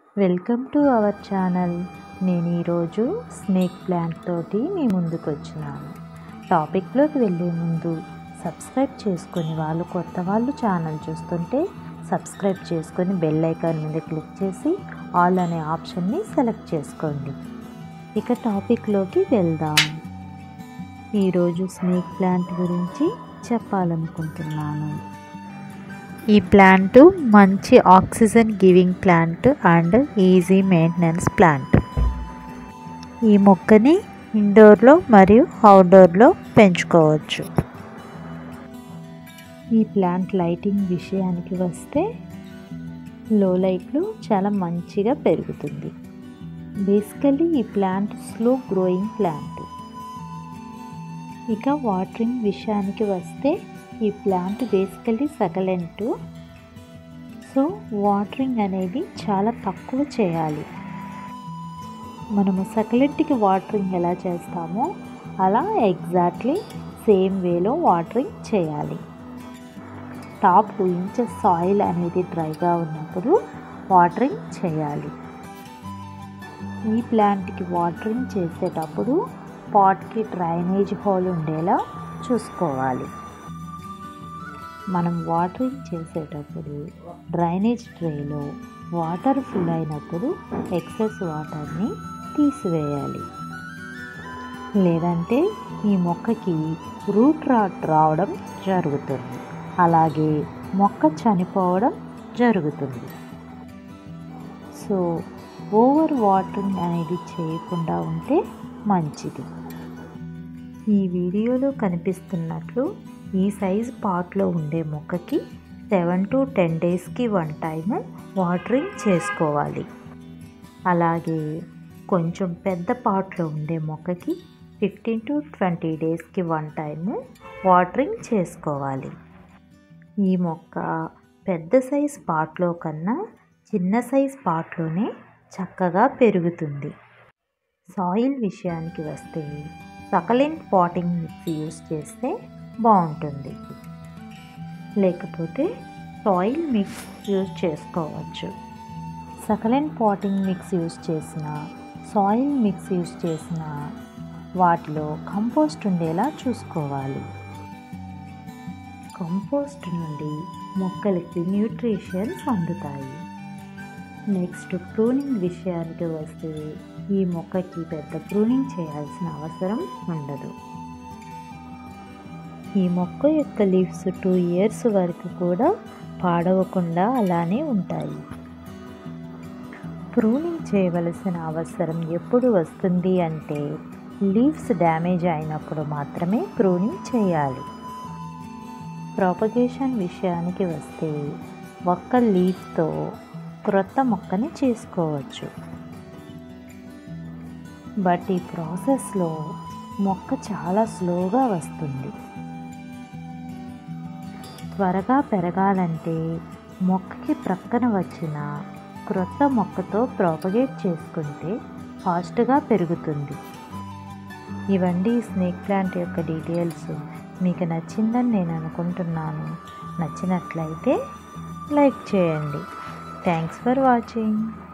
welcome to our channel నేను ఈరోజు snake plant తోటి మీ ముందుకు వచ్చినాను టాపిక్లోకి వెళ్ళే ముందు సబ్స్క్రైబ్ చేసుకొని వాళ్ళు కొత్త వాళ్ళు ఛానల్ చూస్తుంటే సబ్స్క్రైబ్ చేసుకొని బెల్ ఐకాన్ మీద క్లిక్ చేసి ఆల్ అనే ఆప్షన్ని సెలెక్ట్ చేసుకోండి ఇక టాపిక్లోకి వెళ్దాం ఈరోజు స్నేక్ ప్లాంట్ గురించి చెప్పాలనుకుంటున్నాను ఈ ప్లాంట్ మంచి oxygen giving plant and easy maintenance plant ఈ మొక్కని ఇండోర్లో మరియు అవుట్డోర్లో పెంచుకోవచ్చు ఈ ప్లాంట్ లైటింగ్ విషయానికి వస్తే లో లైట్లో చాలా మంచిగా పెరుగుతుంది బేసికలీ ఈ ప్లాంట్ స్లో గ్రోయింగ్ ప్లాంట్ ఇక వాటరింగ్ విషయానికి వస్తే ఈ plant basically succulent so watering అనేది చాలా తక్కువ చేయాలి మనము సకలెంట్కి వాటరింగ్ ఎలా చేస్తామో అలా ఎగ్జాక్ట్లీ సేమ్ వేలో వాటరింగ్ చేయాలి టాప్ టూ ఇంచెస్ సాయిల్ అనేది డ్రైగా ఉన్నప్పుడు వాటరింగ్ చేయాలి ఈ ప్లాంట్కి వాటరింగ్ చేసేటప్పుడు పాట్కి డ్రైనేజ్ హోల్ ఉండేలా చూసుకోవాలి మనం వాటరింగ్ చేసేటప్పుడు డ్రైనేజ్ ట్రేలో వాటర్ ఫుల్ అయినప్పుడు ఎక్సెస్ వాటర్ని తీసివేయాలి లేదంటే ఈ మొక్కకి రూట్ రాట్ రావడం జరుగుతుంది అలాగే మొక్క చనిపోవడం జరుగుతుంది సో ఓవర్ వాటరింగ్ అనేది చేయకుండా ఉంటే మంచిది ఈ వీడియోలో కనిపిస్తున్నట్లు ఈ సైజ్ పాట్లో ఉండే మొక్కకి సెవెన్ టు టెన్ డేస్కి వన్ టైము వాటరింగ్ చేసుకోవాలి అలాగే కొంచెం పెద్ద పాట్లో ఉండే మొక్కకి ఫిఫ్టీన్ టు ట్వంటీ డేస్కి వన్ టైము వాటరింగ్ చేసుకోవాలి ఈ మొక్క పెద్ద సైజ్ పాట్లో కన్నా చిన్న సైజ్ పాట్లోనే చక్కగా పెరుగుతుంది సాయిల్ విషయానికి వస్తే సకలెంట్ పాటింగ్ మిక్స్ యూస్ చేస్తే బాగుంటుంది లేకపోతే సాయిల్ మిక్స్ యూజ్ చేసుకోవచ్చు సకలెంట్ పాటింగ్ మిక్స్ యూజ్ చేసిన సాయిల్ మిక్స్ యూజ్ చేసిన వాటిలో కంపోస్ట్ ఉండేలా చూసుకోవాలి కంపోస్ట్ నుండి మొక్కలకి న్యూట్రిషన్స్ అందుతాయి నెక్స్ట్ ప్రూనింగ్ విషయానికి వస్తే ఈ మొక్కకి పెద్ద ప్రూనింగ్ చేయాల్సిన అవసరం ఉండదు ఈ మొక్క యొక్క లీవ్స్ టూ ఇయర్స్ వరకు కూడా పాడవకుండా అలానే ఉంటాయి ప్రూనింగ్ చేయవలసిన అవసరం ఎప్పుడు వస్తుంది అంటే లీవ్స్ డ్యామేజ్ అయినప్పుడు మాత్రమే ప్రూనింగ్ చేయాలి ప్రాపగేషన్ విషయానికి వస్తే ఒక్క లీఫ్తో క్రొత్త మొక్కని చేసుకోవచ్చు బట్ ఈ ప్రాసెస్లో మొక్క చాలా స్లోగా వస్తుంది త్వరగా పెరగాలంటే మొక్కకి ప్రక్కన వచ్చిన క్రొత్త మొక్కతో ప్రాపగేట్ చేసుకుంటే ఫాస్ట్గా పెరుగుతుంది ఇవండి స్నేక్ ప్లాంట్ యొక్క డీటెయిల్స్ మీకు నచ్చిందని నేను అనుకుంటున్నాను నచ్చినట్లయితే లైక్ చేయండి థ్యాంక్స్ ఫర్ వాచింగ్